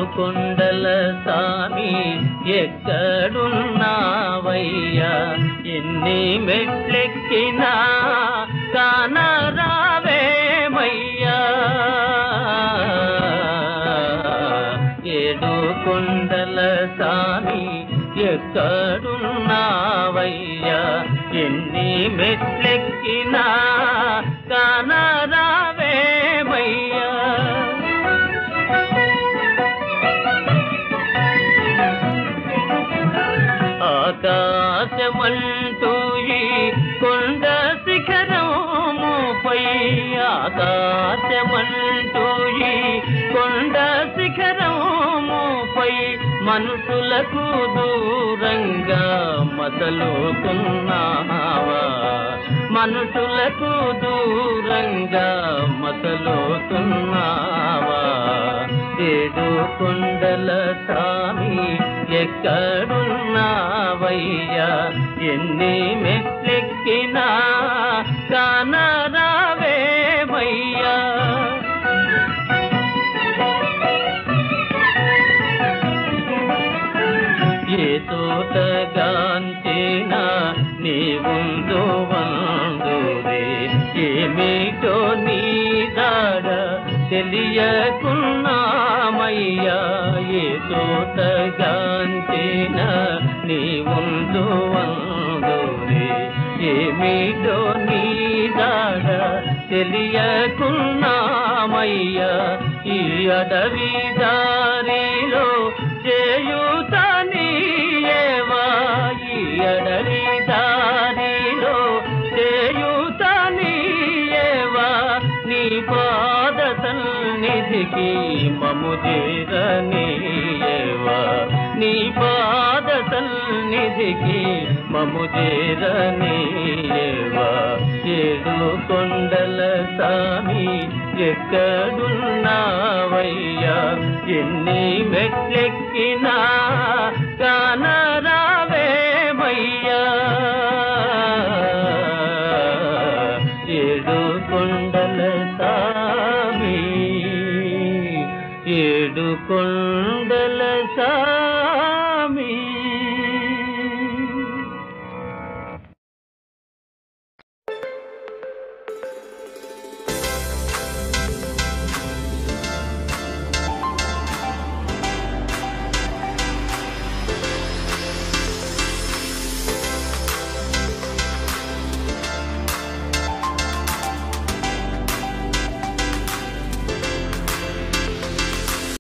కొండల సామి ఎక్కడున్నావయ్యా ఎన్ని మెట్లెక్కినా కానరావేమయ్యా ఏడు కొండల సామి ఎక్కడున్నావయ్యా ఎన్ని మెట్లెక్కినా కానరావేమయ్యా ఆకాశమంటూ ఈ కొండ శిఖరముపై ఆకాశమంటూ ఈ కొండ శిఖరముపై మనుషులకు దూరంగా మసలుతున్నావా మనుషులకు దూరంగా మసలుతున్నావా ఏడు కొండల సామి ఎక్కడున్నావయ్యా ఎన్ని మెట్లెక్కినా కానరావేమయ్యా ఏ తోటగాంచిన నీవుందో వందురే ఏమిటో నీ దాడ తెలియకున్నామయ్యా ఏ తోటగాంచిన నీవుందో వందురే ఏమిటో నీ దాడ తెలియకున్నామయ్యా ఈ అడవి దారిలో చేయుతనీయేవా ఈ అడవి దారిలో చేయుతనీయేవా నీ పాద సన్నిధికి మము చేరనీయేవా నీ పాద సన్నిధికి మము చేరనీయేవా ఏడు కొండల సామి ఎక్కడున్నావయ్యా ఎన్ని మెట్లెక్కినా కానరావేమయ్యా ఏడు కొండల సామి ఏడు కొండ